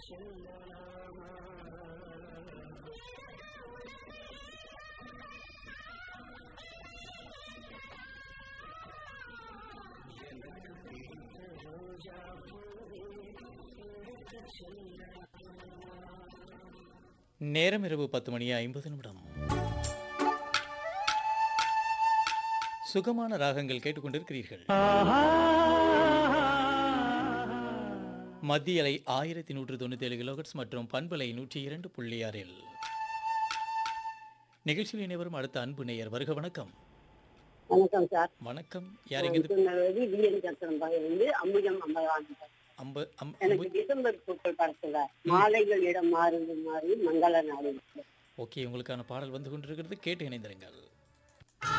நேரம் இரவு பத்து மணி ஐம்பது நிமிடம் சுகமான ராகங்கள் கேட்டுக்கொண்டிருக்கிறீர்கள் மத்திய அலை ஆயிரத்தி நூற்று தொண்ணூத்தி ஏழு கிலோகட்ஸ் மற்றும் பண்பலை நூற்றி இரண்டு புள்ளி ஆறில் நிகழ்ச்சியில் இணைவரும் அடுத்த அன்பு நேயர் வருக வணக்கம் வணக்கம் சார் வணக்கம் யாருங்க திருநெல்வேலி விஎன் சத்திரம் பகுதியிலிருந்து அம்புஜம் அம்பலவாணி சார். அம்ப அம்- எனக்கு டிசம்பர் பூக்கள் படத்துல மாலைகள் இடம் மாறுது மாறி மங்கள நாடு ஓகே உங்களுக்கான பாடல் வந்து கொண்டிருக்கிறது கேட்டு இணைந்திருங்கள்